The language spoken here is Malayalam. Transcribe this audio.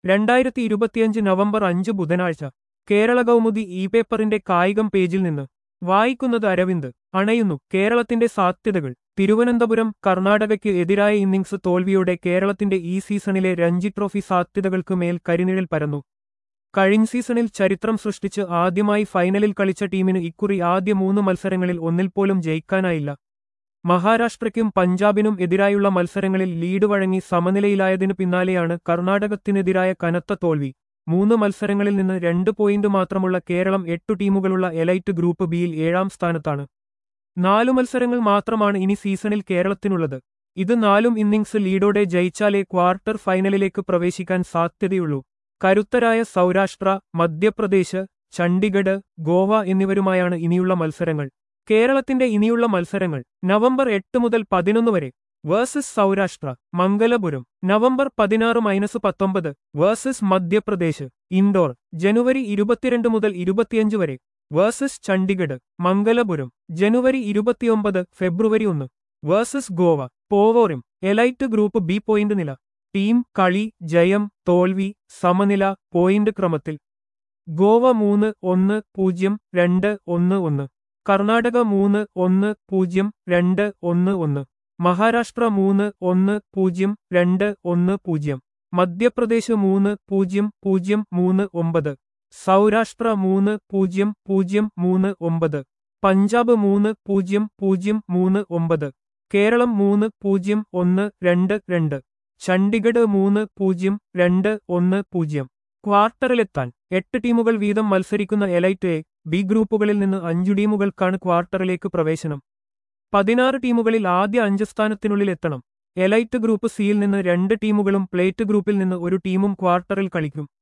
രണ്ടായിരത്തി ഇരുപത്തിയഞ്ച് നവംബർ അഞ്ച് ബുധനാഴ്ച കേരള കൗമുദി ഇ പേപ്പറിന്റെ കായികം പേജിൽ നിന്ന് വായിക്കുന്നത് അരവിന്ദ് അണയുന്നു കേരളത്തിന്റെ സാധ്യതകൾ തിരുവനന്തപുരം കർണാടകയ്ക്ക് എതിരായ ഇന്നിംഗ്സ് തോൽവിയോടെ കേരളത്തിന്റെ ഈ സീസണിലെ രഞ്ജി ട്രോഫി സാധ്യതകൾക്ക് മേൽ കരിനിഴൽ പരന്നു കഴിഞ്ഞ സീസണിൽ ചരിത്രം സൃഷ്ടിച്ച് ആദ്യമായി ഫൈനലിൽ കളിച്ച ടീമിന് ഇക്കുറി ആദ്യ മൂന്ന് മത്സരങ്ങളിൽ ഒന്നിൽ പോലും ജയിക്കാനായില്ല മഹാരാഷ്ട്രയ്ക്കും പഞ്ചാബിനും എതിരായുള്ള മത്സരങ്ങളിൽ ലീഡ് വഴങ്ങി സമനിലയിലായതിനു പിന്നാലെയാണ് കർണാടകത്തിനെതിരായ കനത്ത തോൽവി മൂന്ന് മത്സരങ്ങളിൽ നിന്ന് രണ്ട് പോയിന്റ് മാത്രമുള്ള കേരളം എട്ടു ടീമുകളുള്ള എലൈറ്റ് ഗ്രൂപ്പ് ബിയിൽ ഏഴാം സ്ഥാനത്താണ് നാലു മത്സരങ്ങൾ മാത്രമാണ് ഇനി സീസണിൽ കേരളത്തിനുള്ളത് ഇത് നാലും ഇന്നിംഗ്സ് ലീഡോടെ ജയിച്ചാലേ ക്വാർട്ടർ ഫൈനലിലേക്ക് പ്രവേശിക്കാൻ സാധ്യതയുള്ളൂ കരുത്തരായ സൗരാഷ്ട്ര മധ്യപ്രദേശ് ചണ്ഡിഗഡ് ഗോവ എന്നിവരുമായാണ് ഇനിയുള്ള മത്സരങ്ങൾ കേരളത്തിന്റെ ഇനിയുള്ള മത്സരങ്ങൾ നവംബർ എട്ട് മുതൽ പതിനൊന്ന് വരെ വേഴ്സസ് സൗരാഷ്ട്ര മംഗലപുരം നവംബർ പതിനാറ് മൈനസ് പത്തൊമ്പത് വേഴ്സസ് മധ്യപ്രദേശ് ഇൻഡോർ ജനുവരി ഇരുപത്തിരണ്ട് മുതൽ ഇരുപത്തിയഞ്ച് വരെ വേഴ്സസ് ചണ്ഡിഗഡ് മംഗലപുരം ജനുവരി ഇരുപത്തിയൊമ്പത് ഫെബ്രുവരി ഒന്ന് versus Goa Porvorim elite group B point നില ടീം കളി ജയം തോൽവി സമനില പോയിന്റ് ക്രമത്തിൽ ഗോവ മൂന്ന് ഒന്ന് പൂജ്യം രണ്ട് ഒന്ന് ഒന്ന് കർണാടക മൂന്ന് ഒന്ന് പൂജ്യം രണ്ട് ഒന്ന് ഒന്ന് മഹാരാഷ്ട്ര മൂന്ന് ഒന്ന് പൂജ്യം രണ്ട് ഒന്ന് പൂജ്യം മധ്യപ്രദേശ് മൂന്ന് പൂജ്യം പൂജ്യം മൂന്ന് ഒമ്പത് സൗരാഷ്ട്ര മൂന്ന് പൂജ്യം പൂജ്യം മൂന്ന് ഒമ്പത് പഞ്ചാബ് മൂന്ന് പൂജ്യം പൂജ്യം മൂന്ന് ഒമ്പത് കേരളം മൂന്ന് പൂജ്യം ഒന്ന് രണ്ട് രണ്ട് ചണ്ഡിഗഡ് മൂന്ന് പൂജ്യം രണ്ട് ഒന്ന് പൂജ്യം ക്വാർട്ടറിലെത്താൻ എട്ട് ടീമുകൾ വീതം മത്സരിക്കുന്ന എലൈറ്റ് എ ബി ഗ്രൂപ്പുകളിൽ നിന്ന് അഞ്ചു ടീമുകൾക്കാണ് ക്വാർട്ടറിലേക്ക് പ്രവേശനം പതിനാറ് ടീമുകളിൽ ആദ്യ അഞ്ച് സ്ഥാനത്തിനുള്ളിൽ എത്തണം എലൈറ്റ് ഗ്രൂപ്പ് സിയിൽ നിന്ന് രണ്ട് ടീമുകളും പ്ലേറ്റ് ഗ്രൂപ്പിൽ നിന്ന് ഒരു ടീമും ക്വാർട്ടറിൽ കളിക്കും